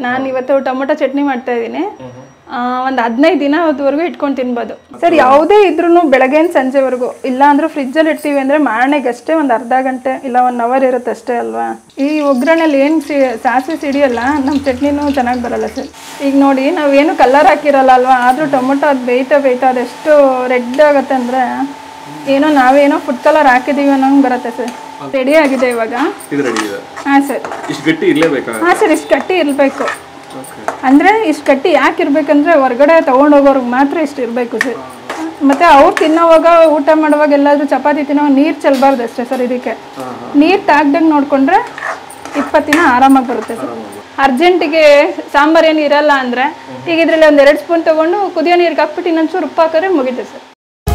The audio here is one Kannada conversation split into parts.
ನಾನು ಇವತ್ತು ಟೊಮೊಟೊ ಚಟ್ನಿ ಮಾಡ್ತಾ ಇದ್ದೀನಿ ಒಂದು ಹದಿನೈದು ದಿನ ಅದುವರೆಗೂ ಇಟ್ಕೊಂಡು ತಿನ್ಬೋದು ಸರ್ ಯಾವುದೇ ಇದ್ರೂ ಬೆಳಗ್ಗೆಯಿಂದ ಸಂಜೆವರೆಗೂ ಇಲ್ಲ ಅಂದ್ರೆ ಫ್ರಿಜ್ಜಲ್ಲಿ ಇಡ್ತೀವಿ ಅಂದರೆ ಮಾರಣೆಗೆ ಅಷ್ಟೇ ಒಂದು ಅರ್ಧ ಗಂಟೆ ಇಲ್ಲ ಒನ್ ಅವರ್ ಇರುತ್ತೆ ಅಷ್ಟೇ ಅಲ್ವಾ ಈ ಒಗ್ಗರಣೆಲಿ ಏನು ಸಿ ಸಾಸಿವೆ ಸಿಡಿಯಲ್ಲ ನಮ್ಮ ಚಟ್ನಿನೂ ಚೆನ್ನಾಗಿ ಬರಲ್ಲ ಸರ್ ಈಗ ನೋಡಿ ನಾವೇನು ಕಲರ್ ಹಾಕಿರಲ್ಲ ಅಲ್ವಾ ಆದರೂ ಟೊಮೊಟೊ ಅದು ಬೇಯ್ತಾ ಬೇಯ್ತಾ ಅದೆಷ್ಟು ರೆಡ್ ಆಗುತ್ತೆ ಅಂದರೆ ಏನೋ ನಾವೇನೋ ಫುಡ್ ಕಲರ್ ಹಾಕಿದ್ದೀವಿ ಅನ್ನೋಂಗೆ ಬರುತ್ತೆ ಸರ್ ರೆಡಿ ಆಗಿದೆ ಇವಾಗ ಇದು ರೆಡಿ ಇದೆ ಹಾಂ ಸರ್ ಇಷ್ಟು ಗಟ್ಟಿ ಇರಲೇಬೇಕಾ ಹಾಂ ಸರ್ ಇಷ್ಟು ಗಟ್ಟಿ ಇರಬೇಕು ಓಕೆ ಅಂದರೆ ಇಷ್ಟು ಗಟ್ಟಿ ಯಾಕೆ ಇರ್ಬೇಕಂದ್ರೆ ಹೊರಗಡೆ ತೊಗೊಂಡೋಗೋರ್ಗೆ ಮಾತ್ರ ಇಷ್ಟು ಇರಬೇಕು ಸರ್ ಮತ್ತು ಅವ್ರು ತಿನ್ನೋವಾಗ ಊಟ ಮಾಡುವಾಗ ಎಲ್ಲಾದರೂ ಚಪಾತಿ ತಿನ್ನೋವಾಗ ನೀರು ಚೆಲ್ಲಬಾರ್ದು ಅಷ್ಟೇ ಸರ್ ಇದಕ್ಕೆ ನೀರು ತಾಗ್ದಂಗೆ ನೋಡಿಕೊಂಡ್ರೆ ಇಪ್ಪತ್ತು ದಿನ ಆರಾಮಾಗಿ ಬರುತ್ತೆ ಸರ್ ಅರ್ಜೆಂಟಿಗೆ ಸಾಂಬಾರು ಏನು ಇರಲ್ಲ ಅಂದರೆ ಈಗ ಇದರಲ್ಲಿ ಒಂದು ಎರಡು ಸ್ಪೂನ್ ತೊಗೊಂಡು ಕುದಿಯೋ ನೀರಿಗೆ ಹಾಕ್ಬಿಟ್ಟು ಇನ್ನೊಂಚೂರು ಉಪ್ಪು ಹಾಕಿದ್ರೆ ಮುಗೀತೆ ಸರ್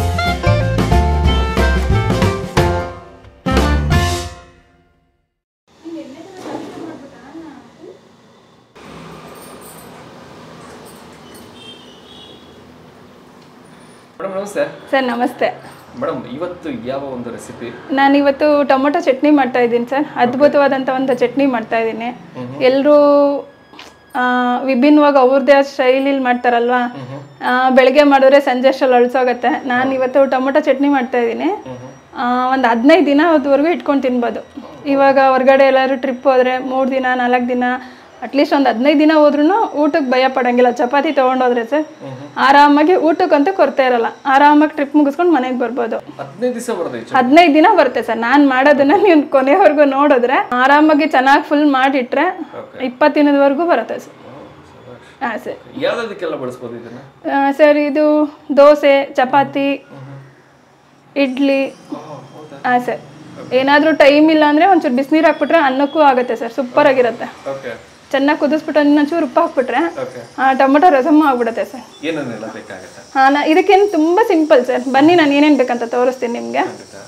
ಮೇಡಮ್ ನಮಸ್ತೆ ಸರ್ ನಮಸ್ತೆ ಮೇಡಮ್ ಇವತ್ತು ಯಾವ ಒಂದು ರೆಸಿಪಿ ನಾನು ಇವತ್ತು ಟೊಮೊಟೊ ಚಟ್ನಿ ಮಾಡ್ತಾ ಇದ್ದೀನಿ ಸರ್ ಅದ್ಭುತವಾದಂಥ ಒಂದು ಚಟ್ನಿ ಮಾಡ್ತಾ ಇದ್ದೀನಿ ಎಲ್ಲರೂ ವಿಭಿನ್ನವಾಗಿ ಅವ್ರದ್ದೇ ಆದ ಶೈಲಿಲಿ ಮಾಡ್ತಾರಲ್ವಾ ಆ, ಬೆಳಗ್ಗೆ ಮಾಡಿದ್ರೆ ಸಂಜೆ ಅಷ್ಟರಲ್ಲಿ ಅಳ್ಸೋಗತ್ತೆ ನಾನು ಇವತ್ತು ಟೊಮೊಟೊ ಚಟ್ನಿ ಮಾಡ್ತಾ ಇದ್ದೀನಿ ಒಂದು ಹದಿನೈದು ದಿನ ಅದುವರೆಗೂ ಇಟ್ಕೊಂಡು ತಿನ್ಬೋದು ಇವಾಗ ಹೊರಗಡೆ ಎಲ್ಲಾದ್ರೂ ಟ್ರಿಪ್ ಹೋದರೆ ಮೂರು ದಿನ ನಾಲ್ಕು ದಿನ ಅಟ್ಲೀಸ್ಟ್ ಒಂದು ಹದಿನೈದು ದಿನ ಹೋದ್ರೂ ಊಟಕ್ಕೆ ಭಯ ಪಡಂಗಿಲ್ಲ ಚಪಾತಿ ತೊಗೊಂಡೋದ್ರೆ ಸರ್ ಆರಾಮಾಗಿ ಊಟಕ್ಕಂತೂ ಕೊರತೆ ಇರಲ್ಲ ಆರಾಮಾಗಿ ಟ್ರಿಪ್ ಮುಗಿಸ್ಕೊಂಡು ಮನೆಗೆ ಬರ್ಬೋದು ಹದಿನೈದು ದಿವಸ ಬರ್ತದೆ ಹದಿನೈದು ದಿನ ಬರುತ್ತೆ ಸರ್ ನಾನು ಮಾಡೋದನ್ನ ನೀವು ಕೊನೆವರೆಗೂ ನೋಡಿದ್ರೆ ಆರಾಮಾಗಿ ಚೆನ್ನಾಗಿ ಫುಲ್ ಮಾಡಿಟ್ರೆ ಇಪ್ಪತ್ತು ದಿನದವರೆಗೂ ಬರುತ್ತೆ ಸರ್ ಹಾಂ ಸರ್ ಯಾವ್ದಕ್ಕೆಲ್ಲ ಬಳಸ್ಬೋದು ಇದನ್ನ ಆ, ಸರ್ ಇದು ದೋಸೆ ಚಪಾತಿ ಇಡ್ಲಿ ಹಾಂ ಸರ್ ಏನಾದರೂ ಟೈಮ್ ಇಲ್ಲ ಅಂದರೆ ಒಂಚೂರು ಬಿಸಿನೀರು ಹಾಕ್ಬಿಟ್ರೆ ಅನ್ನಕ್ಕೂ ಆಗುತ್ತೆ ಸರ್ ಸೂಪರ್ ಆಗಿರುತ್ತೆ ಓಕೆ ಚೆನ್ನಾಗಿ ಕುದಿಸ್ಬಿಟ್ಟು ಇನ್ನೊಂಚೂರು ಉಪ್ಪು ಹಾಕ್ಬಿಟ್ರೆ ಓಕೆ ಆ, ಟೊಮೊಟೊ ರಸಮ್ಮು ಆಗ್ಬಿಡುತ್ತೆ ಸರ್ ಏನೇನೆಲ್ಲ ಬೇಕಾಗುತ್ತೆ ಹಾಂ ನಾ ಇದಕ್ಕೇನು ತುಂಬ ಸಿಂಪಲ್ ಸರ್ ಬನ್ನಿ ನಾನು ಏನೇನು ಬೇಕಂತ ತೋರಿಸ್ತೀನಿ ನಿಮಗೆ ಖಂಡಿತ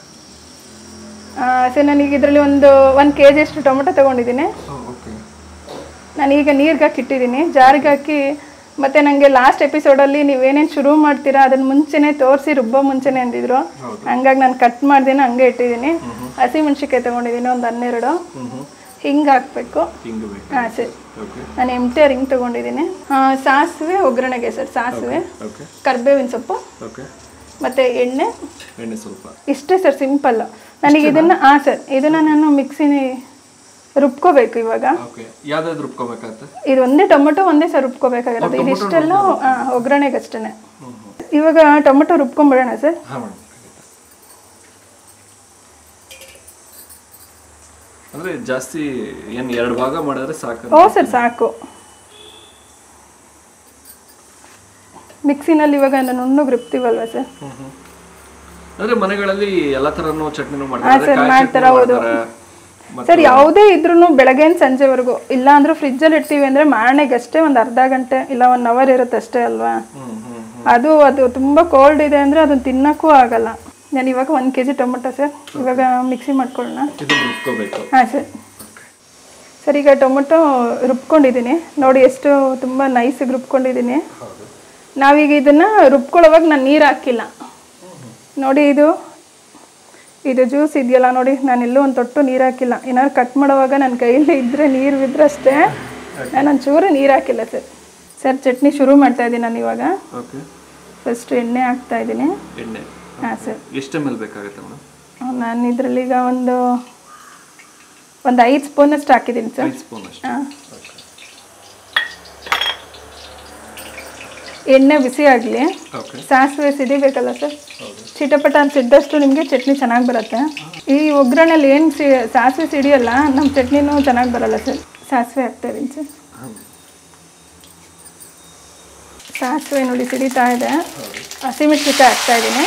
ಸರ್ ನನಗೆ ಇದರಲ್ಲಿ ಒಂದು ಒಂದು ಕೆ ಜಿಯಷ್ಟು ಟೊಮೊಟೊ ತೊಗೊಂಡಿದ್ದೀನಿ ಓಕೆ ನಾನೀಗ ನೀರಿಗೆ ಹಾಕಿ ಇಟ್ಟಿದ್ದೀನಿ ಜಾರಿಗೆ ಹಾಕಿ ಮತ್ತು ನನಗೆ ಲಾಸ್ಟ್ ಎಪಿಸೋಡಲ್ಲಿ ನೀವೇನೇನು ಶುರು ಮಾಡ್ತೀರಾ ಅದನ್ನ ಮುಂಚೆನೇ ತೋರಿಸಿ ರುಬ್ಬೋ ಮುಂಚೆನೇ ಅಂದಿದ್ರು ಹಂಗಾಗಿ ನಾನು ಕಟ್ ಮಾಡ್ದೇನೆ ಹಂಗೆ ಇಟ್ಟಿದ್ದೀನಿ ಹಸಿಮೆಣ್ಸಿಕಾಯಿ ತೊಗೊಂಡಿದ್ದೀನಿ ಒಂದು ಹನ್ನೆರಡು ಹಿಂಗೆ ಹಾಕಬೇಕು ಹಿಂಗೆ ಬೇಕು ಹಾಂ ಸರ್ ಓಕೆ ನಾನು ಎಮ್ಟೆ ರಿಂಗ್ ತೊಗೊಂಡಿದ್ದೀನಿ ಹಾಂ ಸಾಸಿವೆ ಒಗ್ಗರಣೆಗೆ ಸರ್ ಸಾಸಿವೆ ಓಕೆ ಕರ್ಬೇವಿನ ಸೊಪ್ಪು ಓಕೆ ಮತ್ತು ಎಣ್ಣೆ ಎಣ್ಣೆ ಸ್ವಲ್ಪ ಇಷ್ಟೇ ಸರ್ ಸಿಂಪಲ್ಲು ನನಗೆ ಇದನ್ನು ಹಾಂ ಸರ್ ಇದನ್ನು ನಾನು ಮಿಕ್ಸಿನಿ ರುಬ್ಕೋಬೇಕು ಇವಾಗ ಓಕೆ ಯಾವ್ದಾದ್ರು ರುಬ್ಕೋಬೇಕಾಗತ್ತೆ ಇದು ಒಂದೇ ಟೊಮೊಟೊ ಒಂದೇ ಸರ್ ರುಬ್ಕೋಬೇಕಾಗಿರೋದು ಇದಿಷ್ಟೆಲ್ಲ ಒಗ್ಗರಣೆಗೆ ಅಷ್ಟೇ ಇವಾಗ ಟೊಮೊಟೊ ರುಬ್ಕೊಂಬಿಡೋಣ ಸರ್ ಹಾಂ ಮೇಡಮ್ ಅಂದ್ರೆ ಜಾಸ್ತಿ ಏನ್ ಎರಡು ಭಾಗ ಮಾಡಿದ್ರೆ ಸಾಕು ಓ ಸರ್ ಸಾಕು ಮಿಕ್ಸಿನಲ್ಲಿ ಇವಾಗ ನಾನು ನುಣ್ಣಗೆ ರುಬ್ತೀವಲ್ವ ಸರ್ ಹ್ಮ್, ಹ್ಮ್. ಅಂದ್ರೆ ಮನೆಗಳಲ್ಲಿ ಎಲ್ಲಾ ತರನು ಚಟ್ನಿನೂ ಹಾಂ ಮಾಡ್ತಾರೆ ಸರ್ ಕಾಯಿ ಮಾಡ್ತಾರ ಚಟ್ನಿ ಹೌದು ಮಾಡ್ತಾರೆ. ಮತ್ತೆ ಸರ್ ಯಾವುದೇ ಇದ್ರೂ ಬೆಳಗ್ಗೆಯಿಂದ ಸಂಜೆವರೆಗೂ ಇಲ್ಲ ಅಂದ್ರೆ ಫ್ರಿಜ್ಜಲ್ಲಿ ಇಡ್ತೀವಿ ಅಂದರೆ ಮಾರಣೆಗೆ ಅಷ್ಟೇ ಒಂದು ಅರ್ಧ ಗಂಟೆ ಇಲ್ಲ ಒನ್ ಅವರ್ ಇರುತ್ತೆ ಅಷ್ಟೇ ಅಲ್ವಾ ಹ್ಮ್ ಹ್ಮ್ ಹ್ಮ್. ಅದು ಅದು ತುಂಬ ಕೋಲ್ಡ್ ಇದೆ ಅಂದರೆ ಅದನ್ನ ತಿನ್ನೋಕ್ಕೂ ಆಗಲ್ಲ ನಾನು ಇವಾಗ ಒಂದು ಕೆ ಜಿ ಟೊಮೊಟೊ ಸರ್ ಇವಾಗ ಮಿಕ್ಸಿ ಮಾಡ್ಕೊಳ್ಳೋಣ ಇದು ರುಬ್ಕೋಬೇಕು ಹಾಂ ಸರ್ ಸರ್ ಈಗ ಟೊಮೊಟೊ ರುಬ್ಕೊಂಡಿದ್ದೀನಿ ನೋಡಿ ಎಷ್ಟು ತುಂಬ ನೈಸಿಗೆ ರುಬ್ಕೊಂಡಿದ್ದೀನಿ ಹೌದು ನಾವೀಗ ಇದನ್ನು ರುಬ್ಕೊಳ್ಳೋವಾಗ ನಾನು ನೀರು ಹಾಕಿಲ್ಲ ನೋಡಿ ಇದು ಇದು ಜ್ಯೂಸ್ ಇದೆಯಲ್ಲ ನೋಡಿ ನಾನು ಎಲ್ಲೂ ಒಂದು ತೊಟ್ಟು ನೀರು ಹಾಕಿಲ್ಲ ಏನಾದ್ರು ಕಟ್ ಮಾಡುವಾಗ ನನ್ನ ಕೈಯಲ್ಲಿ ಇದ್ದರೆ ನೀರು ಬಿದ್ದರೆ ಅಷ್ಟೇ ನಾನು ಒಂಚೂರು ನೀರು ಹಾಕಿಲ್ಲ ಸರ್ ಸರ್ ಚಟ್ನಿ ಶುರು ಮಾಡ್ತಾ ಇದ್ದೀನಿ ನಾನು ಇವಾಗ ಓಕೆ ಫಸ್ಟ್ ಎಣ್ಣೆ ಹಾಕ್ತಾ ಇದ್ದೀನಿ ಎಣ್ಣೆ ಹಾಂ ಸರ್ ಎಷ್ಟು ಎಮ್ ಎಲ್ ಬೇಕಾಗುತ್ತೆ ಮೇಡಮ್ ನಾನು ಇದರಲ್ಲಿ ಈಗ ಒಂದು ಒಂದು ಐದು ಸ್ಪೂನಷ್ಟು ಹಾಕಿದ್ದೀನಿ ಸರ್ ಐದು ಸ್ಪೂನ್ ಅಷ್ಟು ಹಾಂ ಎಣ್ಣೆ ಬಿಸಿ ಆಗಲಿ ಓಕೆ ಸಾಸಿವೆ ಸಿಡಿಬೇಕಲ್ಲ ಸರ್ ಹೌದು ಚಿಟಪಟ ಅಂತ ಸಿಡ್ದಷ್ಟು ನಿಮಗೆ ಚಟ್ನಿ ಚೆನ್ನಾಗಿ ಬರುತ್ತೆ ಈ ಒಗ್ಗರಣೆಲಿ ಏನು ಸಿ ಸಾಸಿವೆ ಸಿಡಿಯಲ್ಲ ನಮ್ಮ ಚಟ್ನಿನೂ ಚೆನ್ನಾಗಿ ಬರಲ್ಲ ಸರ್ ಸಾಸಿವೆ ಹಾಕ್ತಾ ಇದೀನಿ ಸರ್ ಹ್ಮ್. ಸಾಸಿವೆ ನೋಡಿ ಸಿಡಿತಾ ಇದೆ ಹಸಿಮೆಣಸಿನ್ಕಾಯಿ ಹಾಕ್ತಾ ಇದ್ದೀನಿ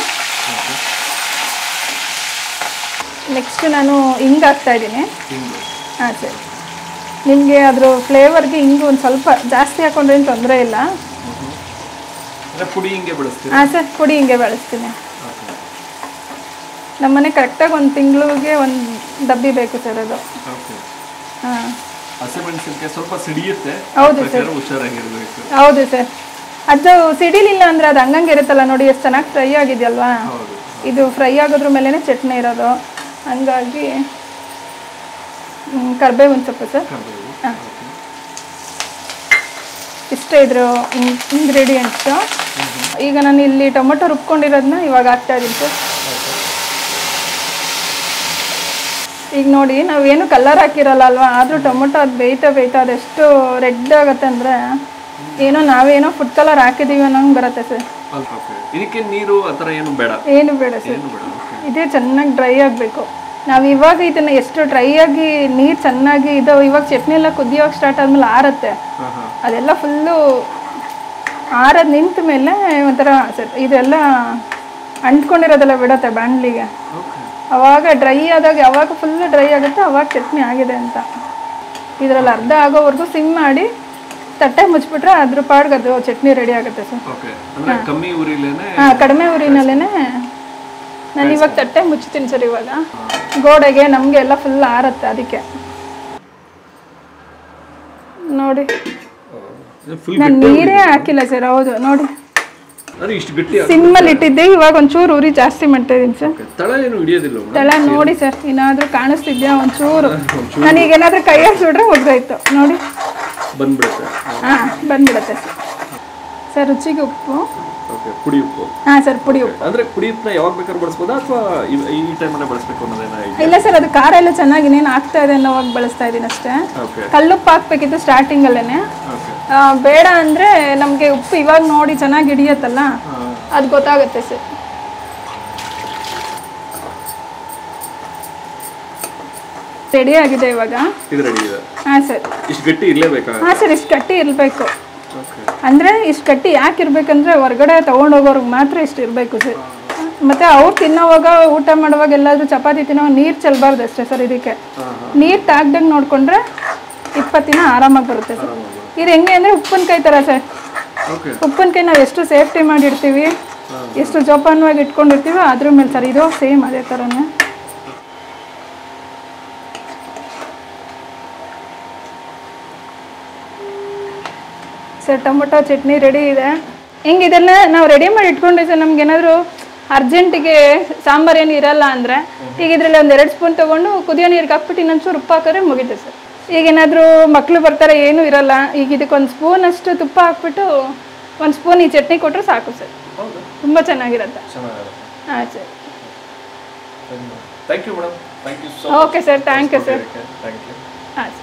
ನೆಕ್ಸ್ಟ್ ನಾನು ಹಿಂಗೆ ಹಾಕ್ತಾ ಇದ್ದೀನಿ ಹಿಂಗು ಹಾಂ ಸರ್ ನಿಮಗೆ ಅದ್ರ ಫ್ಲೇವರ್ಗೆ ಹಿಂಗೆ ಒಂದು ಸ್ವಲ್ಪ ಜಾಸ್ತಿ ಹಾಕೊಂಡ್ರೇನು ತೊಂದರೆ ಇಲ್ಲ ಅಂದ್ರೆ ಪುಡಿ ಹಿಂಗೆ ಬೆಳೆಸ್ತೀರಾ ಹಾಂ ಸರ್ ಪುಡಿ ಹಿಂಗೆ ಬಳಸ್ತೀನಿ ಓಕೆ ನಮ್ಮನೆ ಕರೆಕ್ಟಾಗಿ ಒಂದು ತಿಂಗಳಿಗೆ ಒಂದು ಡಬ್ಬಿ ಬೇಕು ಸರ್ ಅದು ಓಕೆ ಹಾಂ ಹಸಿಮೆಣಸಿನ್ಕಾಯಿ ಸ್ವಲ್ಪ ಸಿಡಿಯುತ್ತೆ ಹೌದು ಬೇಕಾದ್ರೆ ಹುಷಾರಾಗಿರ್ಬೇಕು ಹೌದು ಸರ್ ಅದು ಸಿಡಿಲಿಲ್ಲ ಅಂದರೆ ಅದು ಹಂಗಂಗೆ ಇರುತ್ತಲ್ಲ ನೋಡಿ ಎಷ್ಟು ಚೆನ್ನಾಗಿ ಫ್ರೈ ಆಗಿದೆಯಲ್ವಾ ಹೌದು ಇದು ಫ್ರೈ ಆಗೋದ್ರ ಮೇಲೇ ಚಟ್ನಿ ಇರೋದು ಹಂಗಾಗಿ ಕರ್ಬೇವಿನ ಸೊಪ್ಪು ಸರ್ ಕರ್ಬೇವು ಹಾಂ. ಓಕೆ ಇಷ್ಟೇ ಇದ್ರು ಇಂಗ್ರೀಡಿಯೆಂಟ್ಸು ಈಗ ನಾನು ಇಲ್ಲಿ ಟೊಮೊಟೊ ರುಬ್ಕೊಂಡಿರೋದನ್ನ ಇವಾಗ ಹಾಕ್ತಾ ಇದ್ದೀನಿ ಸರ್ ಈಗ ನೋಡಿ ನಾವೇನು ಕಲರ್ ಹಾಕಿರಲ್ಲ ಅಲ್ವಾ ಆದರೂ ಟೊಮೊಟೊ ಅದು ಬೇಯ್ತಾ ಬೇಯ್ತಾ ಅದೆಷ್ಟು ರೆಡ್ ಆಗುತ್ತೆ ಅಂದರೆ ಏನೋ ನಾವೇನೋ ಫುಡ್ ಕಲರ್ ಹಾಕಿದ್ದೀವಿ ಅನ್ನೋಂಗೆ ಬರುತ್ತೆ ಸರ್ ಓಕೆ ಇದಕ್ಕೆ ನೀರು ಆ ಥರ ಏನು ಬೇಡ ಏನು ಬೇಡ ಸರ್ ಏನು ಬೇಡ ಓಕೆ ಇದೇ ಚೆನ್ನಾಗಿ ಡ್ರೈ ಆಗಬೇಕು ನಾವು ಇವಾಗ ಇದನ್ನ ಎಷ್ಟು ಡ್ರೈ ಆಗಿ ನೀರು ಚೆನ್ನಾಗಿ ಇದು ಇವಾಗ ಚಟ್ನಿ ಎಲ್ಲ ಕುದಿಯೋಕೆ ಸ್ಟಾರ್ಟ್ ಆದ್ಮೇಲೆ ಆರತ್ತೆ ಹಾಂ ಹಾಂ ಅದೆಲ್ಲ ಫುಲ್ಲು ಆರದ್ ನಿಂತ ಮೇಲೆ ಒಂಥರ ಸರ್ ಇದೆಲ್ಲ ಅಂಟ್ಕೊಂಡಿರೋದೆಲ್ಲ ಬಿಡತ್ತೆ ಬಾಣಲಿಗೆ ಓಕೆ ಅವಾಗ ಡ್ರೈ ಆದಾಗ ಯಾವಾಗ ಫುಲ್ ಡ್ರೈ ಆಗುತ್ತೆ ಅವಾಗ ಚಟ್ನಿ ಆಗಿದೆ ಅಂತ ಇದರಲ್ಲಿ ಅರ್ಧ ಆಗೋವರೆಗೂ ಸಿಮ್ ಮಾಡಿ ತಟ್ಟೆ ಮುಚ್ಬಿಟ್ರೆ ಅದ್ರ ಪಾಡ್ಗೆ ಅದು ಚಟ್ನಿ ರೆಡಿ ಆಗುತ್ತೆ ಸರ್ ಓಕೆ ಅಂದ್ರೆ ಕಮ್ಮಿ ಉರಿಲೇನೆ ಹಾಂ ಕಡಿಮೆ ಊರಿನಲ್ಲೇ ನಾನು ಇವಾಗ ತಟ್ಟೆ ಮುಚ್ತೀನಿ ಸರ್ ಇವಾಗ ಗೋಡೆಗೆ ನಮಗೆ ಎಲ್ಲ ಫುಲ್ ಆರತ್ತೆ ಅದಕ್ಕೆ ನೋಡಿ ಫುಲ್ ನಾನು ನೀರೇ ಹಾಕಿಲ್ಲ ಸರ್ ಹೌದು ನೋಡಿ ಅಂದ್ರೆ ಇಷ್ಟು ಗಟ್ಟಿ ಆಗ್- ಸಿಮ್ಮಲ್ಲಿ ಇಟ್ಟಿದ್ದೆ ಇವಾಗ ಒಂಚೂರು ಉರಿ ಜಾಸ್ತಿ ಮಾಡ್ತಾ ಇದೀನಿ ಸರ್ Okay. ತಳ ಏನು ಹಿಡಿಯೋದಿಲ್ಲ ಮೇಡಮ್ ತಳ ನೋಡಿ ಸರ್ ಏನಾದರೂ ಕಾಣಿಸ್ತಿದ್ಯಾ ಒಂಚೂರು ನನಗೆ ಏನಾದರೂ ಕೈ ಹಾಕ್ಸ್ಬಿಟ್ರೆ ಮುಗ್ದೋಯ್ತು ನೋಡಿ ಬಂದ್ಬಿಡುತ್ತೆ ಹಾಂ ಬಂದ್ಬಿಡುತ್ತೆ ಸರ್ ಸರ್ ರುಚಿಗೆ ಉಪ್ಪು ಓಕೆ ಪುಡಿ ಉಪ್ಪು ಹಾಂ ಸರ್ ಪುಡಿ ಉಪ್ಪು ಅಂದ್ರೆ ಪುಡಿ ಉಪ್ಪನ್ನ ಯಾವಾಗ ಬೇಕಾದ್ರೂ ಬಳಸ್ಬೋದಾ ಅಥವಾ ಈ ಟೈಮಲ್ಲೇ ಬಳಸ್ಬೇಕು ಅನ್ನೋದೇನ ಇಲ್ಲ ಸರ್ ಅದು ಖಾರ ಎಲ್ಲ ಚೆನ್ನಾಗಿ ಇನ್ನೇನು ಆಗ್ತಾ ಇದೆ ಅನ್ನೋವಾಗ ಬಳಸ್ತಾ ಇದ್ದೀನಿ ಅಷ್ಟೇ ಓಕೆ ಕಲ್ಲುಪ್ಪು ಹಾಕ್ಬೇಕಿತ್ತು ಸ್ಟಾರ್ಟಿಂಗಲ್ಲೇ ಓಕೆ ಬೇಡ ಅಂದರೆ ನಮಗೆ ಉಪ್ಪು ಇವಾಗ ನೋಡಿ ಚೆನ್ನಾಗಿ ಹಿಡಿಯತ್ತಲ್ಲ ಅದು ಗೊತ್ತಾಗುತ್ತೆ ಸರ್ ರೆಡಿ ಆಗಿದೆ ಇವಾಗ ಇದು ರೆಡಿ ಇದೆ ಹಾಂ ಸರ್ ಇಷ್ಟು ಗಟ್ಟಿ ಇರಲೇಬೇಕಾ ಹಾಂ ಸರ್ ಇಷ್ಟು ಗಟ್ಟಿ ಇರಬೇಕು ಓಕೆ ಅಂದರೆ ಇಷ್ಟು ಗಟ್ಟಿ ಯಾಕೆ ಇರ್ಬೇಕಂದ್ರೆ ಹೊರಗಡೆ ತೊಗೊಂಡೋಗೋರ್ಗೆ ಮಾತ್ರ ಇಷ್ಟು ಇರಬೇಕು ಸರ್ ಮತ್ತು ಅವ್ರು ತಿನ್ನೋವಾಗ ಊಟ ಮಾಡುವಾಗ ಎಲ್ಲಾದರೂ ಚಪಾತಿ ತಿನ್ನೋವಾಗ ನೀರು ಚೆಲ್ಲಬಾರ್ದು ಅಷ್ಟೇ ಸರ್ ಇದಕ್ಕೆ ಹಾಂ ಹಾಂ ನೀರು ತಾಗ್ದಂಗೆ ನೋಡಿಕೊಂಡ್ರೆ ಇಪ್ಪತ್ತು ದಿನ ಆರಾಮಾಗಿ ಬರುತ್ತೆ ಸರ್ ಇದು ಹೆಂಗೆ ಅಂದರೆ ಉಪ್ಪಿನಕಾಯಿ ಥರ ಸರ್ ಓಕೆ ಉಪ್ಪಿನಕಾಯಿ ನಾವು ಎಷ್ಟು ಸೇಫ್ಟಿ ಮಾಡಿರ್ತೀವಿ ಎಷ್ಟು ಜೋಪಾನವಾಗಿ ಇಟ್ಕೊಂಡಿರ್ತೀವೋ ಅದ್ರ ಮೇಲೆ ಸರ್ ಇದು ಸೇಮ್ ಅದೇ ಥರನೇ ಸರ್ ಟೊಮೊಟೊ ಚಟ್ನಿ ರೆಡಿ ಇದೆ ಹಿಂಗೆ ಇದೆಲ್ಲ ನಾವು ರೆಡಿ ಮಾಡಿ ಇಟ್ಕೊಂಡ್ರೆ ಸರ್ ನಮ್ಗೆ ಏನಾದರೂ ಅರ್ಜೆಂಟಿಗೆ ಸಾಂಬಾರು ಏನು ಇರಲ್ಲ ಅಂದರೆ ಈಗ ಇದರಲ್ಲಿ ಒಂದು ಎರಡು ಸ್ಪೂನ್ ತೊಗೊಂಡು ಕುದಿಯೋ ನೀರಿಗೆ ಹಾಕ್ಬಿಟ್ಟು ಇನ್ನೊಂಚೂರು ಉಪ್ಪು ಹಾಕಿದ್ರೆ ಮುಗೀತೆ ಸರ್ ಈಗ ಏನಾದರೂ ಮಕ್ಕಳು ಬರ್ತಾರೆ ಏನೂ ಇರಲ್ಲ ಈಗ ಇದಕ್ಕೆ ಒಂದು ಸ್ಪೂನ್ ಅಷ್ಟು ತುಪ್ಪ ಹಾಕ್ಬಿಟ್ಟು ಒಂದು ಸ್ಪೂನ್ ಈ ಚಟ್ನಿ ಕೊಟ್ಟರೆ ಸಾಕು ಸರ್ ಹೌದಾ ತುಂಬ ಚೆನ್ನಾಗಿರುತ್ತೆ ಚೆನ್ನಾಗಿರುತ್ತೆ ಹಾಂ sir thank you madam thank you so okay sir thank you sir thank you ಹಾಂ ಸರ್